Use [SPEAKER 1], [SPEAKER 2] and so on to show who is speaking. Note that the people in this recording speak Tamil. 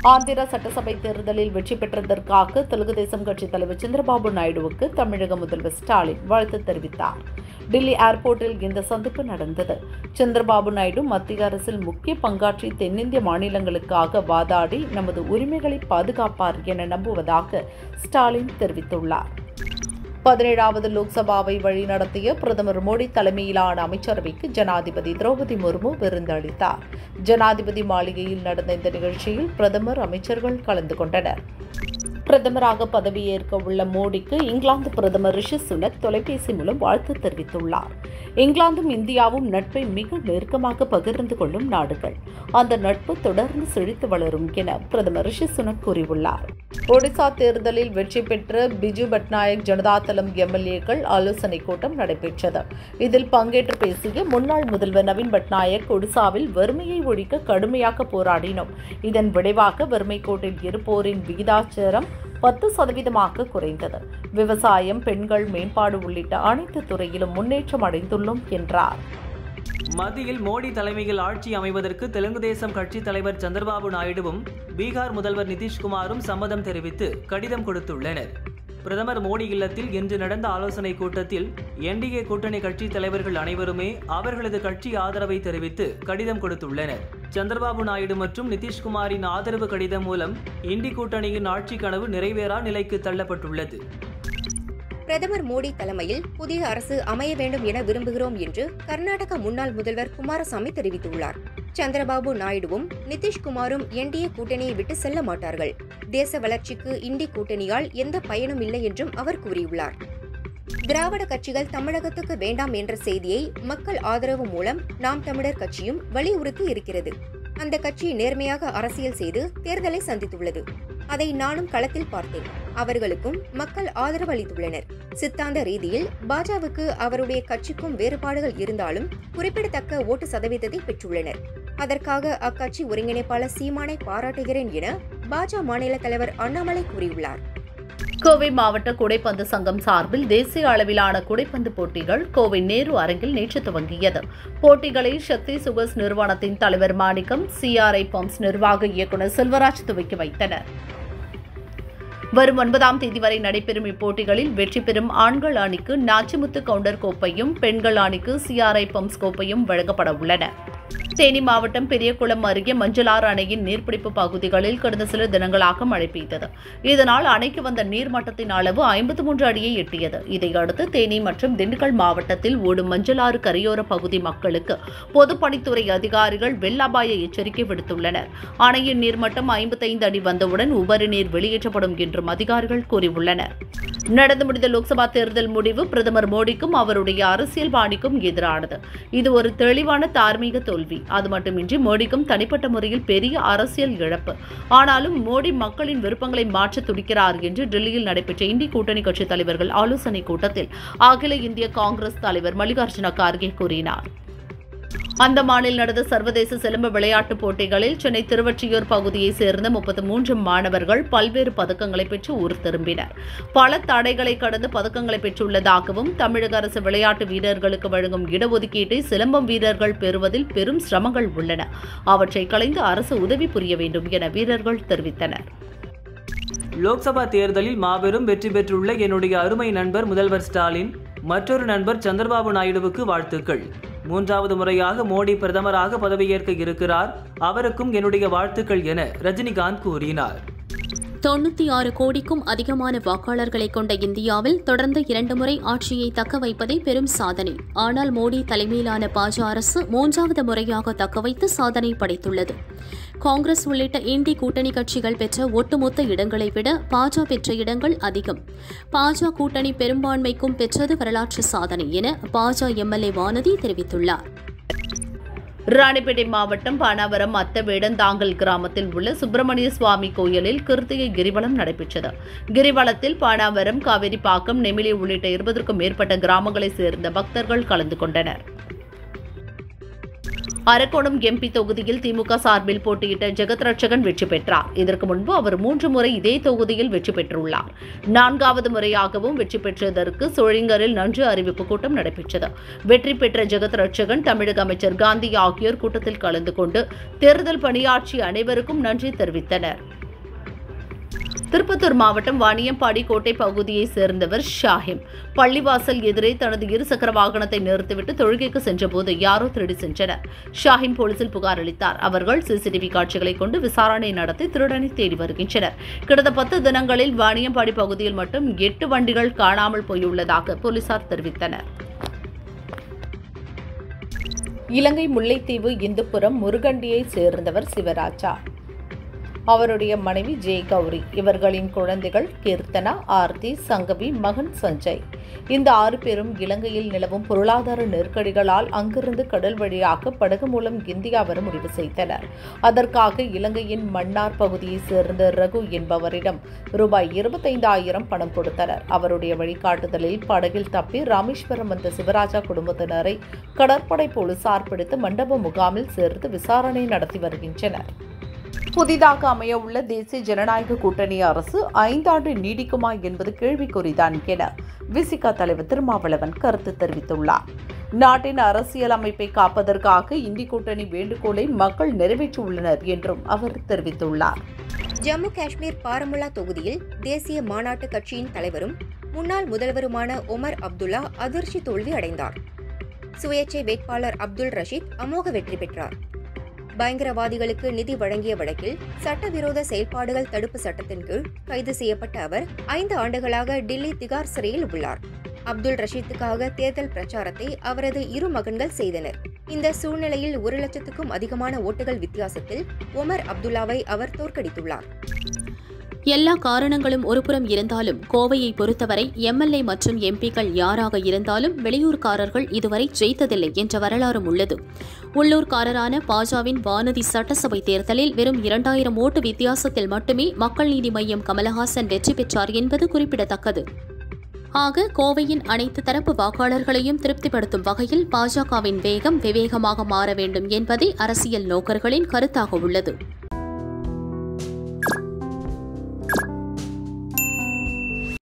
[SPEAKER 1] ஆந்திரா சட்டசபை தேர்தலில் வெற்றி பெற்றதற்காக தெலுங்கு தேசம் கட்சித் தலைவர் சந்திரபாபு நாயுடுவுக்கு தமிழக முதல்வர் ஸ்டாலின் வாழ்த்து தெரிவித்தார் டில்லி ஏர்போர்ட்டில் இந்த சந்திப்பு நடந்தது சந்திரபாபு நாயுடு மத்திய அரசில் முக்கிய பங்காற்றி தென்னிந்திய மாநிலங்களுக்காக வாதாடி நமது உரிமைகளை பாதுகாப்பார் என நம்புவதாக ஸ்டாலின் தெரிவித்துள்ளார் பதினேழாவது லோக்சபாவை வழிநடத்திய பிரதமர் மோடி தலைமையிலான அமைச்சரவைக்கு ஜனாதிபதி திரௌபதி முர்மு விருந்தளித்தார் ஜனாதிபதி மாளிகையில் நடந்த இந்த நிகழ்ச்சியில் பிரதமர் அமைச்சர்கள் கலந்து கொண்டனர் பிரதமராக பதவியேற்க உள்ள மோடிக்கு இங்கிலாந்து பிரதமர் ரிஷி சுனக் தொலைபேசி மூலம் வாழ்த்து தெரிவித்துள்ளார் இங்கிலாந்தும் இந்தியாவும் நட்பை மிக நெருக்கமாக பகிர்ந்து கொள்ளும் நாடுகள் அந்த நட்பு தொடர்ந்து செழித்து வளரும் என பிரதமர் ரிஷி சுனக் கூறியுள்ளார் ஒடிசா தேர்தலில் வெற்றி பெற்ற பிஜு பட்நாயக் ஜனதாதளம் எம்எல்ஏக்கள் ஆலோசனைக் கூட்டம் நடைபெற்றது இதில் பங்கேற்று பேசிய முன்னாள் முதல்வர் நவீன் பட்நாயக் ஒடிசாவில் வறுமையை ஒழிக்க கடுமையாக போராடினோம் இதன் விளைவாக வறுமை கோட்டில் இருப்போரின் விகிதாச்சாரம் பத்து சதவீதமாக குறைந்தது விவசாயம் பெண்கள் மேம்பாடு உள்ளிட்ட அனைத்து துறையிலும் முன்னேற்றம் அடைந்துள்ளோம் என்றார்
[SPEAKER 2] மத்தியில் மோடி தலைமையில் ஆட்சி அமைவதற்கு தெலுங்கு தேசம் கட்சித் தலைவர் சந்திரபாபு நாயுடுவும் பீகார் முதல்வர் நிதிஷ்குமாரும் சம்மதம் தெரிவித்து கடிதம் கொடுத்துள்ளனர் பிரதமர் மோடி இல்லத்தில் இன்று நடந்த ஆலோசனைக் கூட்டத்தில் என்டிஏ கூட்டணி கட்சித் தலைவர்கள் அனைவருமே அவர்களது கட்சி ஆதரவை தெரிவித்து கடிதம் கொடுத்துள்ளனர் சந்திரபாபு நாயுடு மற்றும் நிதிஷ்குமாரின் ஆதரவு கடிதம் மூலம் இண்டி கூட்டணியின் ஆட்சி கனவு நிறைவேறா நிலைக்கு தள்ளப்பட்டுள்ளது
[SPEAKER 3] பிரதமர் மோடி தலைமையில் புதிய அரசு அமைய வேண்டும் என விரும்புகிறோம் என்று கர்நாடக முன்னாள் முதல்வர் குமாரசாமி தெரிவித்துள்ளார் சந்திரபாபு நாயுடுவும் நிதிஷ்குமாரும் என்டிஏ கூட்டணியை விட்டு செல்ல மாட்டார்கள் தேச வளர்ச்சிக்கு இண்டி கூட்டணியால் எந்த பயனும் இல்லை என்றும் அவர் கூறியுள்ளார் திராவிட கட்சிகள் தமிழகத்துக்கு வேண்டாம் என்ற செய்தியை மக்கள் ஆதரவு மூலம் நாம் தமிழர் கட்சியும் வலியுறுத்தி இருக்கிறது அந்த கட்சி நேர்மையாக அரசியல் செய்து தேர்தலை சந்தித்துள்ளது அதை நானும் களத்தில் பார்த்தேன் அவர்களுக்கும் மக்கள் ஆதரவு அளித்துள்ளனர் சித்தாந்த ரீதியில் பாஜகவுக்கு அவருடைய கட்சிக்கும் வேறுபாடுகள் இருந்தாலும் குறிப்பிடத்தக்க ஓட்டு சதவீதத்தை பெற்றுள்ளனர் அதற்காக அக்கட்சி ஒருங்கிணைப்பாளர் சீமானை பாராட்டுகிறேன் என பாஜக மாநில தலைவர் அண்ணாமலை கூறியுள்ளார்
[SPEAKER 1] கோவை மாவட்ட கூடைப்பந்து சங்கம் சார்பில் தேசிய அளவிலான கூடைப்பந்து போட்டிகள் கோவை நேரு அரங்கில் நேற்று துவங்கியது போட்டிகளை சக்தி சுகர்ஸ் நிறுவனத்தின் தலைவர் மாணிக்கம் சிஆர்ஐ பம்ப்ஸ் நிர்வாக இயக்குநர் செல்வராஜ் துவக்கி வைத்தனர் வரும் ஒன்பதாம் தேதி வரை நடைபெறும் இப்போட்டிகளில் வெற்றி பெறும் ஆண்கள் அணிக்கு நாச்சிமுத்து கவுண்டர் கோப்பையும் பெண்கள் அணிக்கு சிஆர்ஐ பம்ப்ஸ் கோப்பையும் வழங்கப்பட உள்ளன தேனி மாவட்டம் பெரியகுளம் அருகே மஞ்சளாறு அணையின் நீர்பிடிப்பு பகுதிகளில் கடந்த சில தினங்களாக மழை பெய்தது இதனால் அணைக்கு வந்த நீர்மட்டத்தின் அளவு ஐம்பத்தி மூன்று அடியை எட்டியது இதையடுத்து தேனி மற்றும் திண்டுக்கல் மாவட்டத்தில் ஓடும் மஞ்சளாறு கரையோர பகுதி மக்களுக்கு பொதுப்பணித்துறை அதிகாரிகள் வெள்ள அபாய எச்சரிக்கை விடுத்துள்ளனர் அணையின் நீர்மட்டம் ஐம்பத்தைந்து அடி வந்தவுடன் உபரி நீர் வெளியேற்றப்படும் என்றும் அதிகாரிகள் கூறியுள்ளனர் நடந்து முடிந்த லோக்சபா தேர்தல் முடிவு பிரதமர் மோடிக்கும் அவருடைய அரசியல் பாணிக்கும் எதிரானது இது ஒரு தெளிவான தார்மீக தோல்வி அது மட்டுமின்றி மோடிக்கும் தனிப்பட்ட முறையில் பெரிய அரசியல் இழப்பு ஆனாலும் மோடி மக்களின் விருப்பங்களை மாற்ற துடிக்கிறார் என்று டெல்லியில் நடைபெற்ற இந்திய கூட்டணி கட்சித் தலைவர்கள் ஆலோசனைக் கூட்டத்தில் அகில இந்திய காங்கிரஸ் தலைவர் மல்லிகார்ஜுன கார்கே கூறினார் அந்தமானில் நடந்த சர்வதேச சிலம்ப விளையாட்டுப் போட்டிகளில் சென்னை திருவொற்றியூர் பகுதியைச் சேர்ந்த முப்பத்து மூன்று மாணவர்கள் பல்வேறு பதக்கங்களை பெற்று ஊர் திரும்பினர் பல தடைகளை கடந்து பதக்கங்களை பெற்றுள்ளதாகவும் தமிழக அரசு விளையாட்டு வீரர்களுக்கு வழங்கும் இடஒதுக்கீட்டை சிலம்பம் வீரர்கள் பெறுவதில் பெரும் சிரமங்கள் உள்ளன அவற்றை களைந்து அரசு உதவி புரிய வேண்டும் என வீரர்கள் தெரிவித்தனர்
[SPEAKER 2] லோக்சபா தேர்தலில் மாபெரும் வெற்றி பெற்றுள்ள என்னுடைய அருமை நண்பர் முதல்வர் ஸ்டாலின் மற்றொரு நண்பர் சந்திரபாபு நாயுடுவுக்கு வாழ்த்துக்கள் மூன்றாவது முறையாக மோடி பிரதமராக பதவியேற்க இருக்கிறார் அவருக்கும் என்னுடைய வாழ்த்துக்கள் என ரஜினிகாந்த் கூறினார்
[SPEAKER 4] தொண்ணூத்தி ஆறு கோடிக்கும் அதிகமான வாக்காளர்களை கொண்ட இந்தியாவில் தொடர்ந்து இரண்டு முறை ஆட்சியை தக்க வைப்பதே பெரும் சாதனை ஆனால் மோடி தலைமையிலான பாஜக அரசு மூன்றாவது முறையாக தக்கவைத்து சாதனை படைத்துள்ளது காங்கிரஸ் உள்ளிட்ட இந்தி கூட்டணி கட்சிகள் பெற்ற ஒட்டுமொத்த இடங்களை விட பாஜக பெற்ற இடங்கள் அதிகம் பாஜக கூட்டணி பெரும்பான்மைக்கும் பெற்றது வரலாற்று சாதனை என பாஜக எம்எல்ஏ வானதி தெரிவித்துள்ளார்
[SPEAKER 1] ராணிப்பேட்டை மாவட்டம் பானாவரம் அத்த வேடந்தாங்கல் கிராமத்தில் உள்ள சுப்பிரமணிய சுவாமி கோயிலில் கிருத்திகை கிரிவலம் நடைபெற்றது கிரிவலத்தில் பானாவரம் காவேரிப்பாக்கம் நெமிலி உள்ளிட்ட இருபதற்கும் மேற்பட்ட கிராமங்களைச் சேர்ந்த பக்தர்கள் கலந்து கொண்டனர் அரக்கோணம் எம்பி தொகுதியில் திமுக சார்பில் போட்டியிட்ட ஜெகத் ரட்சகன் வெற்றி பெற்றார் இதற்கு முன்பு அவர் மூன்று முறை இதே தொகுதியில் வெற்றி பெற்றுள்ளார் நான்காவது முறையாகவும் வெற்றி பெற்றதற்கு சோழிங்கரில் நன்று அறிவிப்பு கூட்டம் நடைபெற்றது வெற்றி பெற்ற ஜெகத் ரட்சகன் தமிழக அமைச்சர் காந்தி ஆகியோர் கூட்டத்தில் கலந்து கொண்டு தேர்தல் பணியாற்றிய அனைவருக்கும் நன்றி தெரிவித்தனர் திருப்பத்தூர் மாவட்டம் வாணியம்பாடி கோட்டை பகுதியைச் சேர்ந்தவர் ஷாஹிம் பள்ளிவாசல் எதிரே தனது இருசக்கர வாகனத்தை நிறுத்திவிட்டு தொழுகைக்கு சென்றபோது யாரோ திருடி சென்றனர் ஷாஹிம் போலீசில் புகார் அளித்தார் அவர்கள் சிசிடிவி காட்சிகளை கொண்டு விசாரணை நடத்தி திருடனை தேடி வருகின்றனர் கடந்த பத்து தினங்களில் வாணியம்பாடி பகுதியில் மட்டும் எட்டு வண்டிகள் காணாமல் போயுள்ளதாக போலீசார் தெரிவித்தனர் இலங்கை முல்லைத்தீவு இந்துப்புரம் முருகண்டியைச் சேர்ந்தவர் சிவராஜா அவருடைய மனைவி ஜெய் கௌரி இவர்களின் குழந்தைகள் கீர்த்தனா ஆர்த்தி சங்கவி மகன் சஞ்சய் இந்த ஆறு பேரும் இலங்கையில் நிலவும் பொருளாதார நெருக்கடிகளால் அங்கிருந்து கடல் வழியாக படகு மூலம் இந்தியா வர முடிவு செய்தனர் அதற்காக இலங்கையின் மன்னார் பகுதியைச் சேர்ந்த ரகு என்பவரிடம் ரூபாய் இருபத்தைந்தாயிரம் பணம் கொடுத்தனர் அவருடைய வழிகாட்டுதலில் படகில் தப்பி ராமேஸ்வரம் வந்த சிவராஜா குடும்பத்தினரை கடற்படை போலீசார் பிடித்து மண்டப முகாமில் சேர்த்து விசாரணை நடத்தி வருகின்றனர் புதிதாக அமைய உள்ள தேசிய ஜனநாயக கூட்டணி அரசு ஐந்தாண்டு நீடிக்குமா என்பது கேள்விக்குறிதான் என விசிக தலைவர் திருமாவளவன் கருத்து தெரிவித்துள்ளார் நாட்டின் அரசியல் அமைப்பை காப்பதற்காக இந்தி கூட்டணி வேண்டுகோளை மக்கள் நிறைவேற்றியுள்ளனர் என்றும் அவர் தெரிவித்துள்ளார்
[SPEAKER 3] ஜம்மு காஷ்மீர் பாரமுல்லா தொகுதியில் தேசிய மாநாட்டு கட்சியின் தலைவரும் முன்னாள் முதல்வருமான ஒமர் அப்துல்லா அதிர்ச்சி தோல்வி அடைந்தார் சுயேட்சை வேட்பாளர் அப்துல் ரஷீத் அமோக வெற்றி பெற்றார் பயங்கரவாதிகளுக்கு நிதி வழங்கிய வழக்கில் சட்டவிரோத செயல்பாடுகள் தடுப்பு சட்டத்தின் கீழ் கைது செய்யப்பட்ட அவர் ஐந்து ஆண்டுகளாக டில்லி திகார் சிறையில் உள்ளார் அப்துல் ரஷீத்துக்காக தேர்தல் பிரச்சாரத்தை அவரது இரு மகன்கள் செய்தனர் இந்த சூழ்நிலையில் ஒரு லட்சத்துக்கும் அதிகமான ஓட்டுகள் வித்தியாசத்தில் ஒமர் அப்துல்லாவை அவர் தோற்கடித்துள்ளார்
[SPEAKER 4] எல்லா காரணங்களும் ஒருபுறம் இருந்தாலும் கோவையை பொறுத்தவரை எம்எல்ஏ மற்றும் எம்பிக்கள் யாராக இருந்தாலும் வெளியூர்காரர்கள் இதுவரை ஜெயித்ததில்லை என்ற வரலாறும் உள்ளது உள்ளூர்காரரான பாஜவின் வானதி சட்டசபை தேர்தலில் வெறும் இரண்டாயிரம் ஓட்டு வித்தியாசத்தில் மட்டுமே மக்கள் நீதி மய்யம் கமலஹாசன் வெற்றி பெற்றார் என்பது குறிப்பிடத்தக்கது ஆக கோவையின் அனைத்து தரப்பு வாக்காளர்களையும் திருப்திப்படுத்தும் வகையில் பாஜகவின் வேகம் விவேகமாக மாற வேண்டும் என்பதே அரசியல் நோக்கர்களின் கருத்தாக உள்ளது